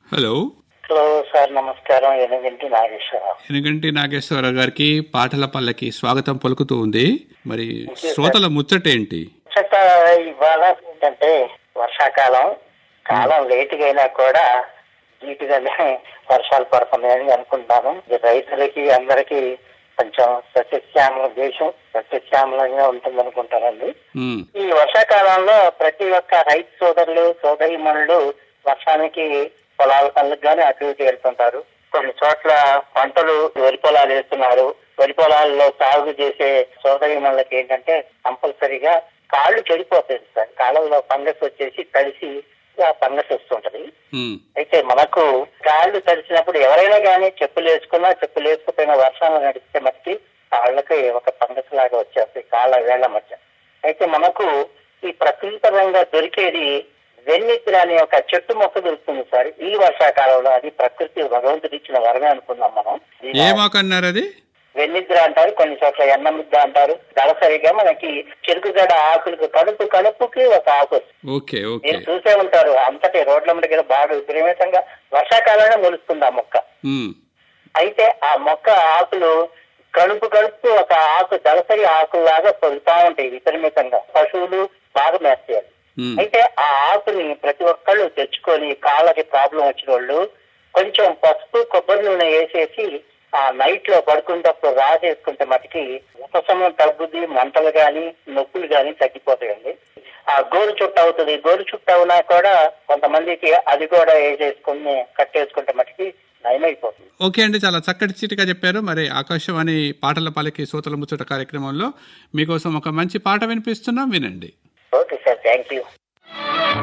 Hello hello sir నమస్కారం ఎనిమిది నాగేశ్వరరావు ఎనగంటి నాగేశ్వరరావు గారికి పాటల పల్లకి స్వాగతం పలుకుతూ ఉంది మరి శ్రోతల ముచ్చటేంటి చెత్త ఇవాళ ఏంటంటే వర్షాకాలం కాలం లేటుగా అయినా కూడా నీటిగానే వర్షాలు పడుతున్నాయని అనుకుంటాను ఇది రైతులకి అందరికి కొంచెం సస్యశ్యామల దేశం సస్యశ్యామలంగా ఉంటుంది అనుకుంటానండి ఉమ్, ఈ వర్షాకాలంలో ప్రతి ఒక్క రైతు సోదరులు సోదరిమణులు వర్షానికి పొలాల పనులకు గానీ అటు ఇటు వెళ్తుంటారు కొన్ని చోట్ల పంటలు వరి పొలాలు వేస్తున్నారు వరి పొలాల్లో సాగు చేసే సోదరిమణులకి ఏంటంటే కంపల్సరీగా కాళ్ళు చెడిపోతాయి సార్ కాళ్ళలో ఫంగస్ వచ్చేసి తడిసి ఆ ఫంగస్ వస్తుంటది ఉమ్, అయితే మనకు కాళ్ళు తడిచినప్పుడు ఎవరైనా కానీ చెప్పులు వేసుకున్నా చెప్పులు వేసుకుపోయిన వర్షాలు నడిస్తే మట్టి కాళ్ళకి ఒక ఫంగస్ లాగా వచ్చేస్తాయి కాళ్ళ వేళ్ల మధ్య అయితే మనకు ఈ ప్రకృతిపరంగా దొరికేది వెన్నిద్ర అనే ఒక చెట్టు మొక్క దొరుకుతుంది సార్ ఈ వర్షాకాలంలో అది ప్రకృతి భగవంతుడు ఇచ్చిన వరమే అనుకున్నాం మనం ఏ మాకు అన్నారు అది వెన్నిద్ర అంటారు కొన్ని చోట్ల ఎన్న ముద్ద అంటారు దళసరిగా మనకి చెరుకుగడ ఆకులకు కడుపు కడుపుకి ఒక ఆకు వస్తుంది. ఓకే ఓకే మీరు చూసే ఉంటారు అంతటి రోడ్ల మీద కూడా బాగా విపరీతంగా వర్షాకాలంలో మొలుస్తుంది ఆ మొక్క ఉమ్, అయితే ఆ మొక్క ఆకులు కడుపు కడుపు ఒక ఆకు దళసరి ఆకులాగా పొలుతా ఉంటాయి విపరీతంగా పశువులు బాగా మేస్తాయి అవి. ఉమ్, అయితే ఆ ఆకుని ప్రతి ఒక్కళ్ళు తెచ్చుకొని కాళ్ళకి ప్రాబ్లం వచ్చిన వాళ్ళు కొంచెం పసుపు కొబ్బరి నూనె వేసేసి ఆ నైట్ లో పడుకునేటప్పుడు రాసేసుకుంటే మటుకి ఉపశమనం తగ్గుద్ది మంటలు గాని నొప్పులు గాని తగ్గిపోతాయండి ఆ గోరు చుట్ట అవుతుంది గోరు చుట్ట అవునా కూడా కొంతమందికి అది కూడా వేసేసుకుని కట్టేసుకుంటే మటుకి నయమైపోతుంది ఓకే అండి చాలా చక్కటి చీటిగా చెప్పారు మరి ఆకాశవాణి పాటల పల్లకి శ్రోతల ముచ్చట కార్యక్రమంలో మీకోసం ఒక మంచి పాట వినిపిస్తున్నాం వినండి ఓకే సార్ థ్యాంక్ యూ